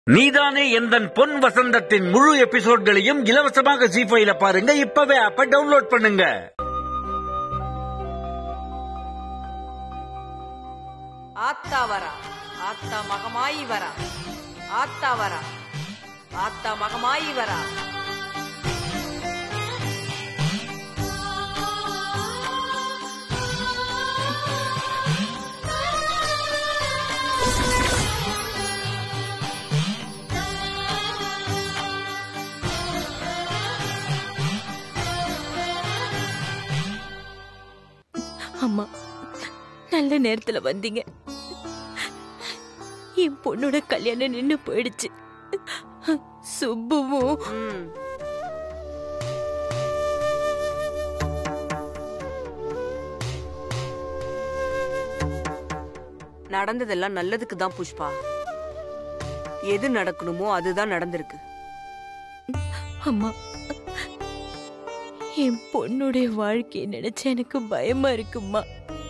நீதானே எந்தன் பொன் வசந்தத்தின் முழு எபிசோட்களையும் இலவசமாக ஜி ஃபைல பாருங்க இப்பவே ஆப்ப டவுன்லோட் பண்ணுங்க ஆத்தா வரா ஆத்தா மகமாயி வரா ஆத்தா வரா ஆத்தா மகமாயி வரா அம்மா நல்ல நேரத்துல வந்தீங்க என் பொண்ணோட கல்யாணம் நின்னு போயிடுச்சு சுப்புவும் ம். நடந்ததெல்லாம் நல்லதுக்கு தான் புஷ்பா எது நடக்கணுமோ அதுதான் நடந்திருக்கு அம்மா என் பொண்ணுடைய வாழ்க்கையை நினைச்சா எனக்கு பயமா இருக்கும்மா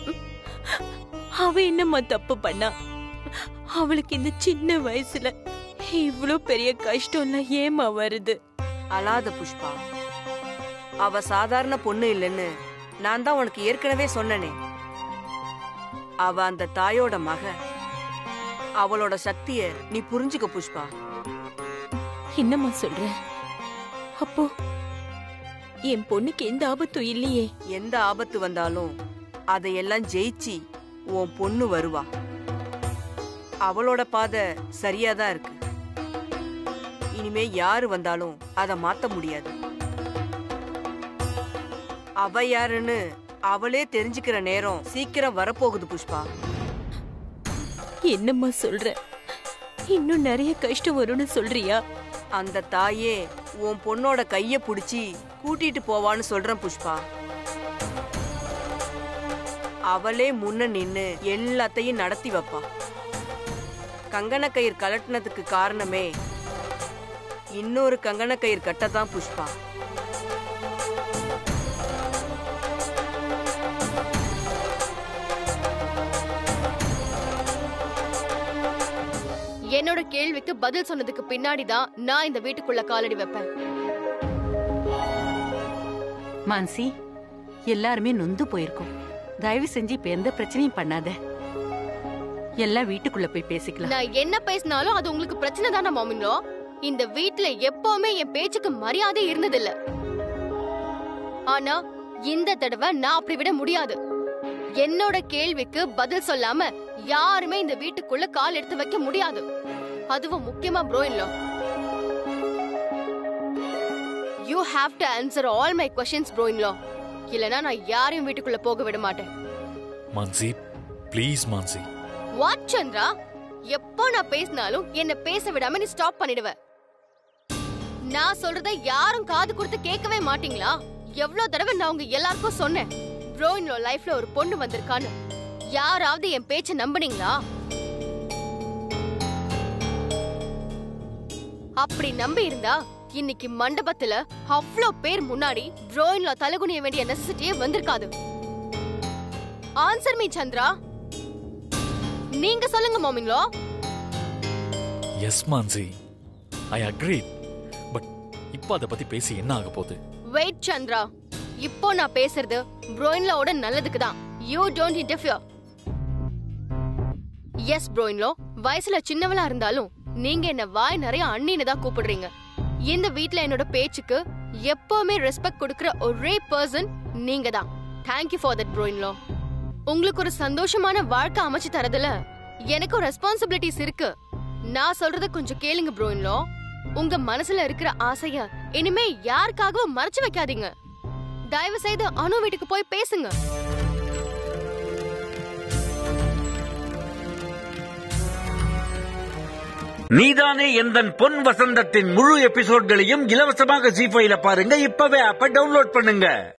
அவ என்னம்மா தப்பு பண்ணா அவளுக்கு இந்த சின்ன வயசுல இவ்ளோ பெரிய கஷ்டம்லாம் ஏமா வருது அழாத புஷ்பா அவ சாதாரண பொண்ணு இல்லைன்னு நான் தான் உனக்கு ஏற்கனவே சொன்னனே அவ அந்த தாயோட மக அவளோட சக்திய நீ புரிஞ்சுக்க புஷ்பா என்னம்மா சொல்ற அப்போ என் பொண்ணுக்கு எந்த ஆபத்தும் இல்லையே எந்த ஆபத்து வந்தாலும் அதையெல்லாம் ஜெயிச்சு உன் பொண்ணு வருவா அவளோட பாதை சரியாதான் இருக்கு இனிமே யாரு வந்தாலும் அத மாத்த முடியாது அவ யாருன்னு அவளே தெரிஞ்சுக்கிற நேரம் சீக்கிரம் வரப்போகுது புஷ்பா என்னம்மா சொல்ற இன்னும் நிறைய கஷ்டம் வரும்னு சொல்றியா அந்த தாயே உன் பொண்ணோட கைய புடிச்சு கூட்டிட்டு போவான்னு சொல்றேன் புஷ்பா அவளே முன்ன நின்னு எல்லாத்தையும் நடத்தி வைப்பா கங்கண கயிறு கலட்டினதுக்கு காரணமே இன்னொரு கங்கண கயிறு கட்டதான் புஷ்பா என்னோட கேள்விக்கு பதில் சொன்னதுக்கு பின்னாடி தான் நான் இந்த வீட்டுக்குள்ள காலடி வைப்பேன் மான்சி எல்லாருமே நொந்து போயிருக்கோம் தயவு செஞ்சு இப்ப எந்த பிரச்சனையும் பண்ணாத எல்லாம் வீட்டுக்குள்ள போய் பேசிக்கலாம் நான் என்ன பேசினாலும் அது உங்களுக்கு பிரச்சனை தானே மாமிங்களோ இந்த வீட்ல எப்பவுமே என் பேச்சுக்கு மரியாதை இருந்ததில்ல ஆனா இந்த தடவை நான் அப்படி விட முடியாது என்னோட கேள்விக்கு பதில் சொல்லாம யாருமே இந்த வீட்டுக்குள்ள கால் எடுத்து வைக்க முடியாது அதுவும் முக்கியமா ப்ரோ இல்ல you have to answer all my questions bro in law இல்லனா நான் யாரையும் வீட்டுக்குள்ள போக விட மாட்டேன் மான்சி ப்ளீஸ் மான்சி வாட் சந்திரா எப்போ நான் பேசினாலும் என்ன பேச விடாம நீ ஸ்டாப் பண்ணிடுவ நான் சொல்றத யாரும் காது கொடுத்து கேட்கவே மாட்டீங்களா எவ்வளவு தடவை நான் உங்க எல்லாருக்கும் சொன்னேன் ப்ரோ இன்னோ லைஃப்ல ஒரு பொண்ணு வந்திருக்கான்னு யாராவது என் பேச்ச நம்புனீங்களா அப்படி நம்பி இருந்தா இன்னைக்கு மண்டபத்துல அவ்ளோ பேர் முன்னாடி ப்ரோயின்ல தலகுனிய வேண்டிய நெசசிட்டியே வந்திருக்காது ஆன்சர் மீ சந்திரா நீங்க சொல்லுங்க மாமிங்களோ yes Mansi I agree but இப்போ அதை பத்தி பேசி என்ன ஆக போகுது வெயிட் சந்திரா இப்போ நான் பேசுறது ப்ரோயின்லோட நல்லதுக்கு தான் யூ டோன்ட் இன்டர்ஃபியர் எஸ் ப்ரோயின்லோ வயசுல சின்னவளா இருந்தாலும் நீங்க என்ன வாய் நிறைய அண்ணின்னு தான் கூப்பிடுறீங்க இந்த வீட்ல என்னோட பேச்சுக்கு எப்பவுமே ரெஸ்பெக்ட் கொடுக்கிற ஒரே பர்சன் நீங்க தான் தேங்க்யூ ஃபார் தட் ப்ரோயின்லோ உங்களுக்கு ஒரு சந்தோஷமான வாழ்க்கை அமைச்சு தரதுல எனக்கும் ரெஸ்பான்சிபிலிட்டிஸ் இருக்கு நான் சொல்றத கொஞ்சம் கேளுங்க ப்ரோயின்லோ உங்க மனசுல இருக்கிற ஆசைய இனிமே யாருக்காகவும் மறைச்சு வைக்காதீங்க தயவு செய்து அனு வீட்டுக்கு போய் பேசுங்க நீதானே எந்தன் பொன் வசந்தத்தின் முழு எபிசோட்களையும் இலவசமாக ஜி ஃபைல பாருங்க இப்பவே ஆப்ப டவுன்லோட் பண்ணுங்க